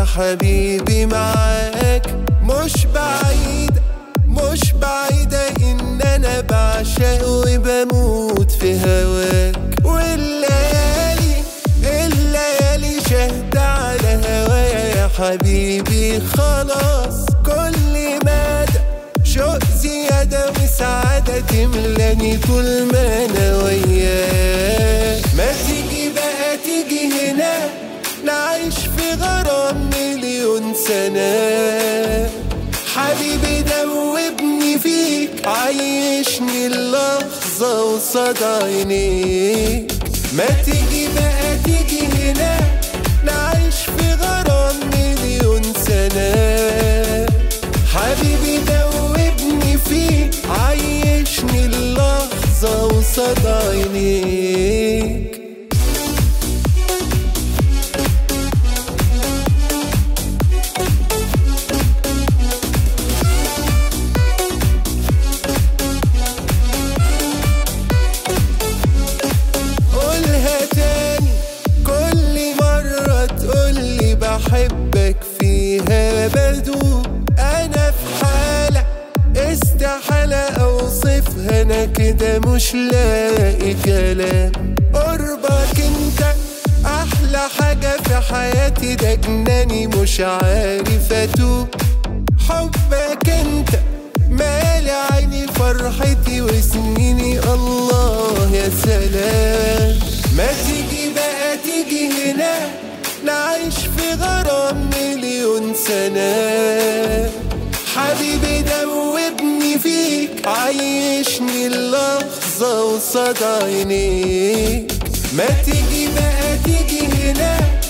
يا حبيبي معاك مش بعيدة مش بعيدة إن أنا بعشق وبموت في هواك والليالي الليالي شهد على هوايا يا حبيبي خلاص كل مدى شوق زيادة وسعادة تملاني طول ما أنا وياك ما تيجي بقى تيجي هنا نعيش في غرام مليون سنة حبيبي دوبني فيك عيشني اللحظة وصدى عينيك ما تيجي بقى تيجي هنا نعيش في غرام مليون سنة حبيبي دوبني فيك عيشني اللحظة وصدى عينيك قولها تاني كل مرة تقولي بحبك فيها بدوب أنا في حالة استحالة أوصفها أنا كده مش لاقي كلام قربك انت أحلى حاجة في حياتي ده جناني مش عارف أتوب حبك انت مالي عيني فرحتي وسنيني الله يا سلام ما تيجي بقى تيجي هنا نعيش في غرام مليون سنة حبيبي دوبني فيك عيشني اللحظة وصدى عينيك ما تيجي بقى تيجي هنا